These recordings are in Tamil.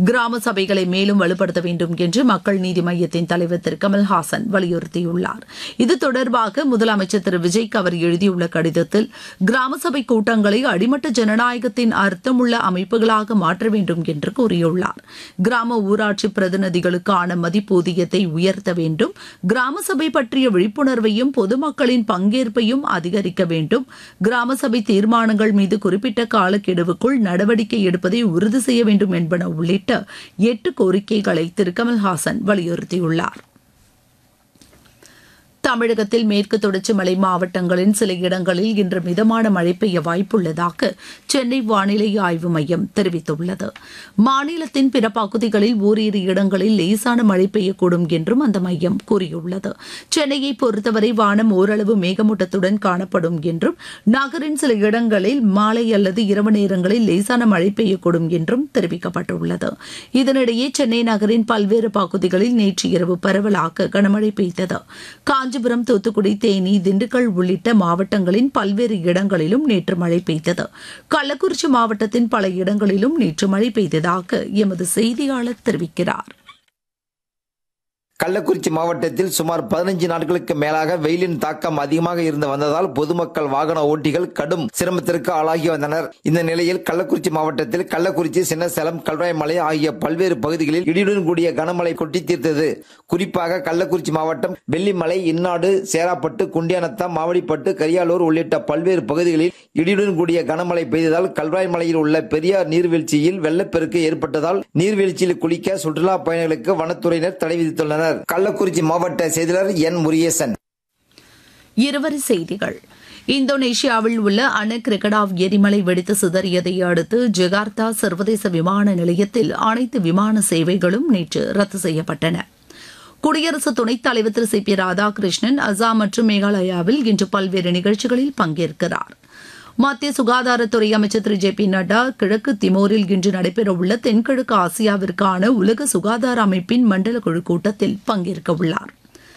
கிராம சபைகளை மேலும் வலுப்படுத்த வேண்டும் என்று மக்கள் நீதி மையத்தின் தலைவர் திரு கமல்ஹாசன் வலியுறுத்தியுள்ளார் இது தொடர்பாக முதலமைச்சர் திரு விஜய்க்கு அவர் எழுதியுள்ள கடிதத்தில் கிராம சபை கூட்டங்களை அடிமட்ட ஜனநாயகத்தின் அர்த்தமுள்ள அமைப்புகளாக மாற்ற வேண்டும் என்று கூறியுள்ளார் கிராம ஊராட்சி பிரதிநிதிகளுக்கான மதிப்பூதியத்தை உயர்த்த வேண்டும் கிராம சபை பற்றிய விழிப்புணர்வையும் பொதுமக்களின் பங்கேற்பையும் அதிகரிக்க வேண்டும் கிராம சபை தீர்மானங்கள் மீது குறிப்பிட்ட காலக்கெடுவுக்குள் நடவடிக்கை எடுப்பதை உறுதி செய்ய வேண்டும் என்பன உள்ளிட்ட எட்டு கோரிக்கைகளை திரு கமல்ஹாசன் வலியுறுத்தியுள்ளார் தமிழகத்தில் மேற்கு தொடர்ச்சி மலை மாவட்டங்களின் சில இடங்களில் இன்று மிதமான மழை பெய்ய வாய்ப்புள்ளதாக சென்னை வானிலை ஆய்வு மையம் தெரிவித்துள்ளது மாநிலத்தின் பிற பகுதிகளில் ஓரிரு இடங்களில் லேசான மழை பெய்யக்கூடும் என்றும் அந்த மையம் கூறியுள்ளது சென்னையை பொறுத்தவரை வானம் ஓரளவு மேகமூட்டத்துடன் காணப்படும் என்றும் நகரின் சில இடங்களில் மாலை அல்லது இரவு நேரங்களில் லேசான மழை பெய்யக்கூடும் என்றும் தெரிவிக்கப்பட்டுள்ளது இதனிடையே சென்னை நகரின் பல்வேறு பகுதிகளில் நேற்று இரவு பரவலாக கனமழை பெய்தது காஞ்சிபுரம் தூத்துக்குடி தேனி திண்டுக்கல் உள்ளிட்ட மாவட்டங்களின் பல்வேறு இடங்களிலும் நேற்று மழை பெய்தது கள்ளக்குறிச்சி மாவட்டத்தின் பல இடங்களிலும் நேற்று மழை பெய்ததாக எமது செய்தியாளர் தெரிவிக்கிறார் கள்ளக்குறிச்சி மாவட்டத்தில் சுமார் பதினஞ்சு நாட்களுக்கு மேலாக வெயிலின் தாக்கம் அதிகமாக இருந்து வந்ததால் பொதுமக்கள் வாகன ஓட்டிகள் கடும் சிரமத்திற்கு ஆளாகி வந்தனர் இந்த நிலையில் கள்ளக்குறிச்சி மாவட்டத்தில் கள்ளக்குறிச்சி சின்னசேலம் கல்வாய்மலை ஆகிய பல்வேறு பகுதிகளில் இடியுடன் கூடிய கனமழை கொட்டி தீர்த்தது குறிப்பாக கள்ளக்குறிச்சி மாவட்டம் வெள்ளிமலை இன்னாடு சேராப்பட்டு குண்டியானத்தம் மாவடிப்பட்டு கரியாலூர் உள்ளிட்ட பல்வேறு பகுதிகளில் இடியுடன் கூடிய கனமழை பெய்ததால் கல்வாய் மலையில் உள்ள பெரியார் நீர்வீழ்ச்சியில் வெள்ளப்பெருக்கு ஏற்பட்டதால் நீர்வீழ்ச்சியில் குளிக்க சுற்றுலா பயணிகளுக்கு வனத்துறையினர் தடை விதித்துள்ளனர் கள்ளக்குறிச்சி மாவட்ட செய்தியாளர் என் முருகேசன் இருவரி செய்திகள் இந்தோனேஷியாவில் உள்ள அணு கிரிகடாவ் எரிமலை வெடித்து சிதறியதை அடுத்து ஜகார்த்தா சர்வதேச விமான நிலையத்தில் அனைத்து விமான சேவைகளும் நேற்று ரத்து செய்யப்பட்டன குடியரசு துணைத் தலைவர் திரு சி பி ராதாகிருஷ்ணன் அசாம் மற்றும் மேகாலயாவில் இன்று பல்வேறு நிகழ்ச்சிகளில் பங்கேற்கிறார் மத்திய சுகாதாரத்துறை அமைச்சர் திரு ஜே பி நட்டா கிழக்கு திமோரில் இன்று நடைபெறவுள்ள தென்கிழக்கு ஆசியாவிற்கான உலக சுகாதார அமைப்பின் மண்டல குழு கூட்டத்தில் பங்கேற்க உள்ளார்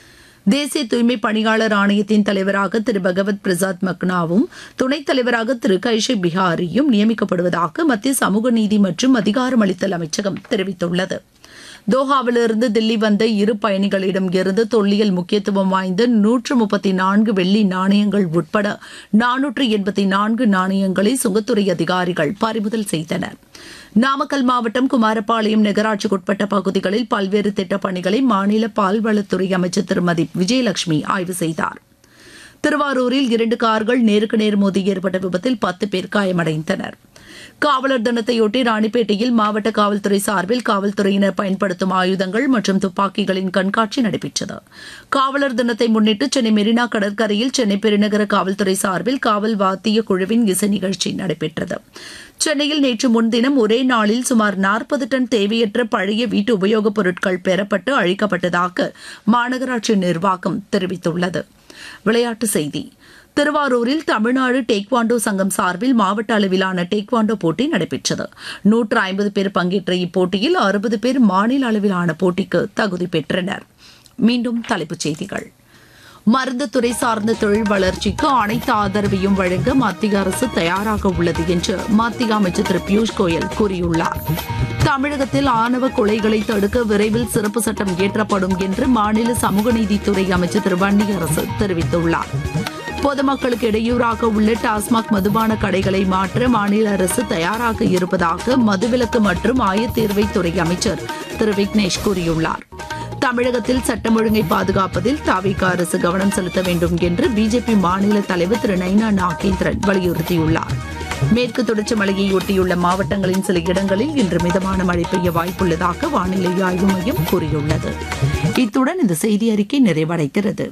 தேசிய தூய்மை பணியாளர் ஆணையத்தின் தலைவராக திரு பகவத் பிரசாத் மக்னாவும் துணைத் தலைவராக திரு கைஷே பிஹாரியும் நியமிக்கப்படுவதாக மத்திய சமூக நீதி மற்றும் அதிகாரமளித்தல் அமைச்சகம் தெரிவித்துள்ளது தோஹாவிலிருந்து தில்லி வந்த இரு பயணிகளிடம் இருந்து தொல்லியல் முக்கியத்துவம் வாய்ந்த நூற்று முப்பத்தி நான்கு வெள்ளி நாணயங்கள் உட்பட நானூற்று எண்பத்தி நான்கு நாணயங்களை சுங்கத்துறை அதிகாரிகள் பறிமுதல் செய்தனர் நாமக்கல் மாவட்டம் குமாரபாளையம் நகராட்சிக்குட்பட்ட பகுதிகளில் பல்வேறு திட்டப் பணிகளை மாநில பால்வளத்துறை அமைச்சர் திருமதி விஜயலட்சுமி ஆய்வு செய்தார் திருவாரூரில் இரண்டு கார்கள் நேருக்கு நேர் மோதி ஏற்பட்ட விபத்தில் பத்து பேர் காயமடைந்தனர் காவலர் தினத்தையொட்டி ராணிப்பேட்டையில் மாவட்ட காவல்துறை சார்பில் காவல்துறையினர் பயன்படுத்தும் ஆயுதங்கள் மற்றும் துப்பாக்கிகளின் கண்காட்சி நடைபெற்றது காவலர் தினத்தை முன்னிட்டு சென்னை மெரினா கடற்கரையில் சென்னை பெருநகர காவல்துறை சார்பில் காவல் வாத்திய குழுவின் இசை நிகழ்ச்சி நடைபெற்றது சென்னையில் நேற்று முன்தினம் ஒரே நாளில் சுமார் நாற்பது டன் தேவையற்ற பழைய வீட்டு உபயோகப் பொருட்கள் பெறப்பட்டு அழிக்கப்பட்டதாக மாநகராட்சி நிர்வாகம் தெரிவித்துள்ளது விளையாட்டுச் செய்தி திருவாரூரில் தமிழ்நாடு டேக்வாண்டோ சங்கம் சார்பில் மாவட்ட அளவிலான டேக்வாண்டோ போட்டி நடைபெற்றது நூற்று ஐம்பது பேர் பங்கேற்ற இப்போட்டியில் அறுபது பேர் மாநில அளவிலான போட்டிக்கு தகுதி பெற்றனர் மீண்டும் தலைப்புச் செய்திகள் மருந்து துறை சார்ந்த தொழில் வளர்ச்சிக்கு அனைத்து ஆதரவையும் வழங்க மத்திய அரசு தயாராக உள்ளது என்று மத்திய அமைச்சர் திரு பியூஷ் கோயல் கூறியுள்ளார் தமிழகத்தில் ஆணவ கொலைகளை தடுக்க விரைவில் சிறப்பு சட்டம் இயற்றப்படும் என்று மாநில சமூக நீதித்துறை அமைச்சர் திரு வன்னியரசு தெரிவித்துள்ளார் பொதுமக்களுக்கு இடையூறாக உள்ள டாஸ்மாக் மதுபான கடைகளை மாற்ற மாநில அரசு தயாராக இருப்பதாக மதுவிலக்கு மற்றும் ஆயத்தீர்வைத்துறை அமைச்சர் திரு விக்னேஷ் கூறியுள்ளார் தமிழகத்தில் சட்டம் ஒழுங்கை பாதுகாப்பதில் தாவிக அரசு கவனம் செலுத்த வேண்டும் என்று பிஜேபி மாநில தலைவர் திரு நைனா நாகேந்திரன் வலியுறுத்தியுள்ளார் மேற்கு தொடர்ச்சி மலையை ஒட்டியுள்ள மாவட்டங்களின் சில இடங்களில் இன்று மிதமான மழை பெய்ய வாய்ப்புள்ளதாக வானிலை ஆய்வு மையம் கூறியுள்ளது இத்துடன் இந்த செய்தி அறிக்கை நிறைவடைகிறது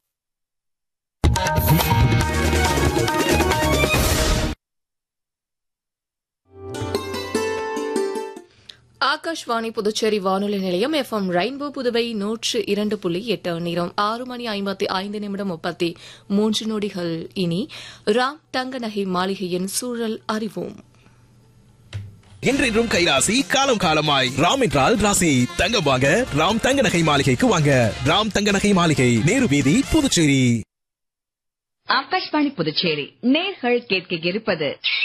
ஆகாஷ்வாணி புதுச்சேரி வானொலி நிலையம் எஃப் எம் ரெயின்போ புதுவை நூற்று இரண்டு புள்ளி எட்டு நேரம் ஆறு மணி ஐம்பத்தி ஐந்து நிமிடம் முப்பத்தி மூன்று நொடிகள் இனி ராம் தங்க நகை மாளிகையின் சூழல் அறிவோம் என்றென்றும் கைராசி காலம் காலமாய் ராம் என்றால் ராசி தங்கம் வாங்க ராம் தங்க நகை மாளிகைக்கு வாங்க ராம் தங்க நகை மாளிகை நேரு வீதி புதுச்சேரி ஆகாஷ்வாணி புதுச்சேரி நேர்கள் கேட்க இருப்பது